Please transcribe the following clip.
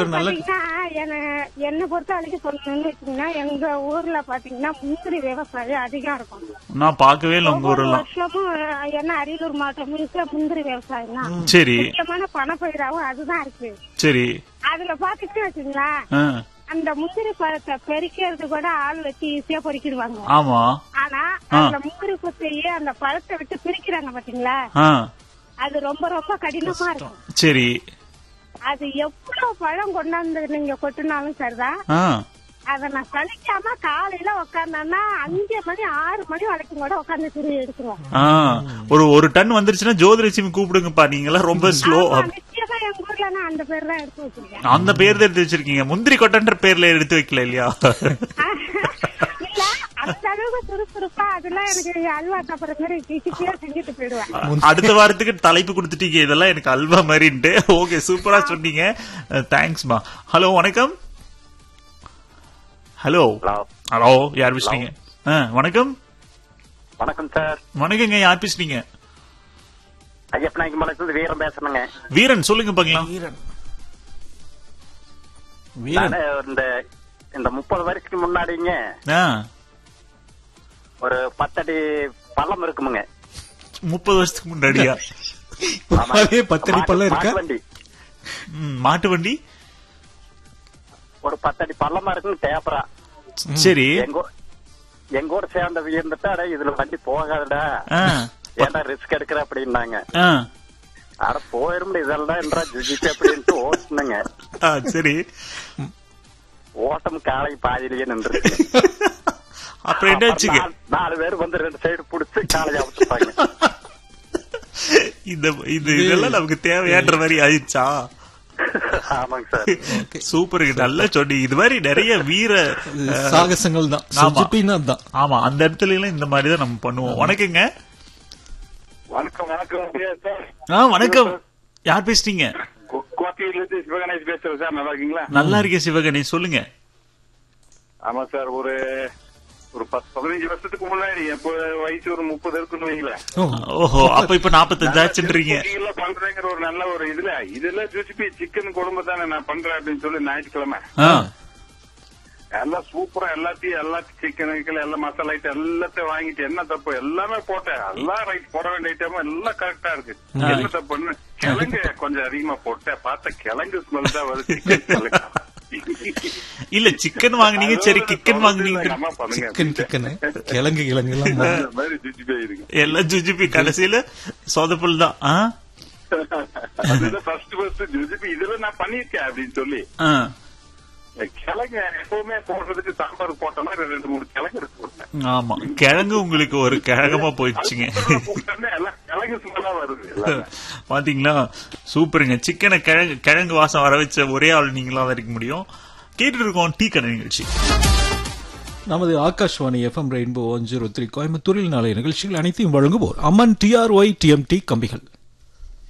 ஒரு நல்ல பாத்தீங்கன்னா, என்ன- என்னை பொறுத்த வரைக்கும் சொல்லணும்னு வச்சீங்கன்னா எங்க ஊர்ல பாத்தீங்கன்னா முந்திரி விவசாயம் அதிகம் இருக்கும் நான் பார்க்கவே இல்லை உங்க ஒவ்வொரு ஊரெல்லாம் வருஷமும் அஹ், என்ன அரியலூர் மாவட்டம் முழுக்க முந்திரி விவசாயம் தான் சரி முக்கியமான பணப்பயிராவும் அதுதான் இருக்கு சரி அதுல பாத்துட்டு வச்சுங்களேன் ஆ, அந்த முந்திரி பழத்தை பெரிக்கிறது கூட ஆள் வச்சு ஈஸியா பொறிக்கிடுவாங்க ஆமா ஆனா அந்த முந்திரி குத்தையே அந்த பழத்தை விட்டு பிரிக்கிறாங்க பாத்தீங்களா ஆ அது ரொம்ப ரொம்ப கடினமா இருக்கும் சரி அது எவ்வளவு பழம் கொண்டாந்து நீங்க கொட்டினாலும் சரிதான் ஆ அத நான் சலிக்காம காலையில உட்காந்தேன்னா அஞ்சு மணி ஆறு மணி வரைக்கும் கூட உட்காந்து திரு எடுத்துருவோம் ஆ ஒரு ஒரு டன் வந்துருச்சுன்னா ஜோதிலட்சுமி கூப்பிடுங்கப்பா நீங்களாம் ரொம்ப ஸ்லோ ஆமா, நிச்சயமா எங்க ஊர்ல நான் அந்த பேர் தான் எடுத்து வச்சிருக்கேன் அந்த பேர் தான் எடுத்து வச்சிருக்கீங்க முந்திரி கொட்டன்ற பேர்ல எடுத்து வைக்கல இல்லையா இல்ல அந்த அளவுக்கு சுறுசுறுப்பா அதெல்லாம் எனக்கு அல்வா சாப்பிடுற மாதிரி டிசிப்பியா செஞ்சுட்டு போயிடுவேன் அடுத்த வாரத்துக்கு தலைப்பு கொடுத்துட்டீங்க இதெல்லாம் எனக்கு அல்வா மாதிரின்ட்டு ஓகே சூப்பரா சொன்னீங்க தேங்க்ஸ்மா ஹலோ வணக்கம் ஹலோ ஹலோ ஹலோ யார் பேசுறீங்க ஆ, வணக்கம் வணக்கம் சார் வணக்கங்க யார் பேசுறீங்க ஐயப்பநாய்க்கு மலைக்கு வீரம் பேசணுங்க வீரன் சொல்லுங்க பாக்கலாம் வீரன் வீரன் நானு இந்த இந்த முப்பது வருஷத்துக்கு முன்னாடிங்க ஆ, ஒரு பத்தடி பள்ளம் இருக்குமுங்க முப்பது வருஷத்துக்கு முன்னாடியா ஆமா. அதே பத்தடி மாட்டு- பள்ளம் இருக்கா? மாட்டு வண்டி ம், மாட்டு வண்டி ஒரு பத்தடி பள்ளமா இருக்குங்க தேப்பரா சரி எங்க ஊ- எங்க ஊர் சேர்ந்த இருந்துட்டு அட இதுல வண்டி போகாதடா ஆ, ஏன்டா ரிஸ்க் எடுக்கிற அப்படின்னாங்க ஆ, அட போயிரும் இதெல்லாம் என்றா ஜிஜிச்சு அப்படின்ட்டு ஓட்டுனுங்க ஆ, சரி ஓட்டம் காலை பாதியிலேயே நின்று அப்புறம் என்ன ஆச்சுங்க நாலு பேர் வந்து ரெண்டு சைடு புடிச்சு காலை அவுத்துப்பாங்க இந்த இது இதெல்லாம் நமக்கு தேவையான்ற மாதிரி ஆயிடுச்சா ஆமாங்க சார் சூப்பருங்க நல்லா சொன்னீங்க இது மாதிரி நிறைய வீர சாகசங்கள் தான் ஆமா. சுஜிபின்னா தான் ஆமா அந்த இடத்துல எல்லாம் இந்த மாதிரி தான் நம்ம பண்ணுவோம் வணக்கங்க வணக்கம் வணக்கம் சார் ஆ வணக்கம் யார் பேசுறீங்க கோட்டையில இருந்து சிவகணேஷ் பேசுறேன் சார் நல்லா இருக்கீங்களா நல்லா இருக்கேன் சிவகணேஷ் சொல்லுங்க ஆமா சார் ஒரு ஒரு பத்து பதினஞ்சு வருஷத்துக்கு முன்னாடி எப்போ வயசு ஒரு முப்பது இருக்குன்னு வைங்களேன் ஓ, ஓஹோ அப்ப இப்ப நாப்பத்தஞ்சாச்சுன்றீங்க குக்கிங்ல பண்றேங்கிற ஒரு நல்ல ஒரு இதுல இதுல ஜூசிபி சிக்கன் குழம்பு தானே நான் பண்றேன் அப்படின்னு சொல்லி ஞாயிற்றுக்கிழமை ஆ, எல்லாம் சூப்பரா எல்லாத்தையும் எல்லாத்தையும் சிக்கன் கிக்கன் எல்லாம் மசாலா ஐட்டம் எல்லாத்தையும் வாங்கிட்டு என்ன தப்பு எல்லாமே போட்டேன் எல்லாம் ரைட் போட வேண்டிய ஐட்டம் எல்லாம் கரெக்டா இருக்கு என்ன தப்புன்னு கிழங்கு கொஞ்சம் அதிகமா போட்டேன் பார்த்தா கிழங்கு ஸ்மெல் தான் வருது சிக்கன் கிழங்கு இல்ல சிக்கன் வாங்குனீங்க சரி கிக்கன் வாங்குனீங்க அம்மா பண்ணுங்க சிக்கன் சிக்கன் கிழங்கு கிழங்கு எல்லாம் மொ- அந்த மாதிரி ஜூசிபி இருக்கு எல்லாம் ஜுஜிபி கடைசியில சொதப்பல் தான் ஆ? அதுதான் ஃபர்ஸ்ட் ஃபர்ஸ்ட் ஜூசிபி இதுல நான் பண்ணிருக்கேன் அப்படின்னு சொல்லி ஆ. கிழங்கு எப்பவுமே போடுறதுக்கு சாம்பார் போட்டோம்னா ரெண்டு மூணு கிழங்கு இருக்கு போட்டேன் ஆமா கிழங்கு உங்களுக்கு ஒரு கிழங்கமா போயிடுச்சுங்க போட்டோன்னே எல்லாம் கிழங்கு ஸ்மெல்லா வருது எல்லாமே. பாத்தீங்களா சூப்பருங்க சிக்கனை கிழங்கு கிழங்கு வாசம் வர வச்ச ஒரே ஆள் நீங்களா தான் இருக்க முடியும் கேட்டுட்டு இருக்கோம் டீ கடை நிகழ்ச்சி நமது Akashvani FM rainbow one zero three கோயம்புத்தூரில் நாளைய நிகழ்ச்சிகள் அனைத்தையும் வழங்குவோர் அம்மன் டிஆர்ஒய் டிஎம்டி கம்பிகள்